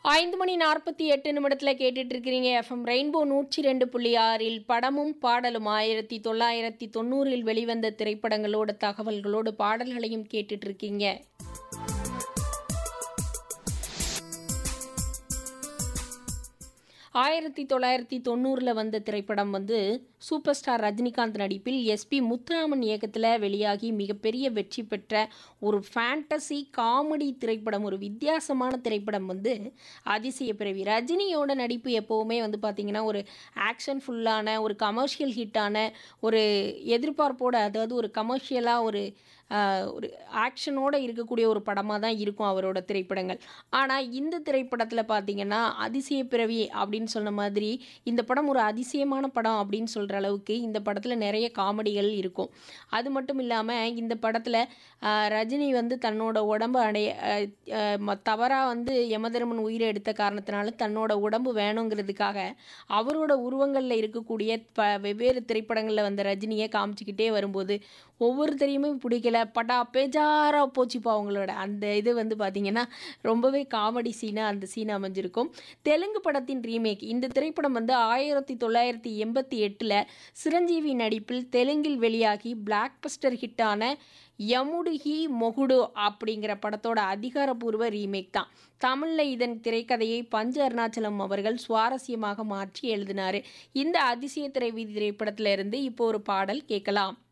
ஐந்து மணி நாற்பத்தி எட்டு நிமிடத்தில் கேட்டுட்டு இருக்கிறீங்க எஃப்எம் ரெயின்போ நூற்றி ரெண்டு புள்ளி ஆறில் படமும் பாடலும் ஆயிரத்தி தொள்ளாயிரத்தி தொண்ணூறில் வெளிவந்த திரைப்படங்களோட தகவல்களோடு பாடல்களையும் கேட்டுட்டு இருக்கீங்க ஆயிரத்தி தொள்ளாயிரத்தி தொண்ணூறில் வந்த திரைப்படம் வந்து சூப்பர் ஸ்டார் ரஜினிகாந்த் நடிப்பில் எஸ்பி முத்துராமன் இயக்கத்தில் வெளியாகி மிகப்பெரிய வெற்றி பெற்ற ஒரு ஃபேண்டசி காமெடி திரைப்படம் ஒரு வித்தியாசமான திரைப்படம் வந்து அதிசய பிறவி ரஜினியோட நடிப்பு எப்போவுமே வந்து பார்த்திங்கன்னா ஒரு ஆக்ஷன் ஃபுல்லான ஒரு கமர்ஷியல் ஹிட்டான ஒரு எதிர்பார்ப்போட அதாவது ஒரு கமர்ஷியலாக ஒரு ஆஹ், ஒரு ஆக்ஷனோட இருக்கக்கூடிய ஒரு படமாக தான் இருக்கும் அவரோட திரைப்படங்கள் ஆனால் இந்த திரைப்படத்தில் பார்த்தீங்கன்னா அதிசய பிறவி அப்படின்னு சொன்ன மாதிரி இந்த படம் ஒரு அதிசயமான படம் அப்படின்னு சொல்கிற அளவுக்கு இந்த படத்தில் நிறைய காமெடிகள் இருக்கும் அது மட்டும் இல்லாமல் இந்த படத்தில் ரஜினி வந்து தன்னோட உடம்பு அடைய தவறாக வந்து யமதர்மன் உயிரை எடுத்த காரணத்தினால தன்னோட உடம்பு வேணுங்கிறதுக்காக அவரோட உருவங்களில் இருக்கக்கூடிய ப வெவ்வேறு திரைப்படங்களில் வந்த ரஜினியை காமிச்சிக்கிட்டே வரும்போது ஒவ்வொருத்தரையுமே பிடிக்கல பட்டா பேஜாரா போச்சுப்பா அவங்களோட அந்த இது வந்து பார்த்தீங்கன்னா ரொம்பவே காமெடி சீனாக அந்த சீன் அமைஞ்சிருக்கும் தெலுங்கு படத்தின் ரீமேக் இந்த திரைப்படம் வந்து ஆயிரத்தி தொள்ளாயிரத்தி எண்பத்தி எட்டில் சிரஞ்சீவி நடிப்பில் தெலுங்கில் வெளியாகி பிளாக் பஸ்டர் ஹிட்டான யமுடுகி மொகுடு அப்படிங்கிற படத்தோட அதிகாரப்பூர்வ ரீமேக் தான் தமிழில் இதன் திரைக்கதையை பஞ்ச அருணாச்சலம் அவர்கள் சுவாரஸ்யமாக மாற்றி எழுதினார் இந்த அதிசய திரை வீதி திரைப்படத்துல இருந்து இப்போ ஒரு பாடல் கேட்கலாம்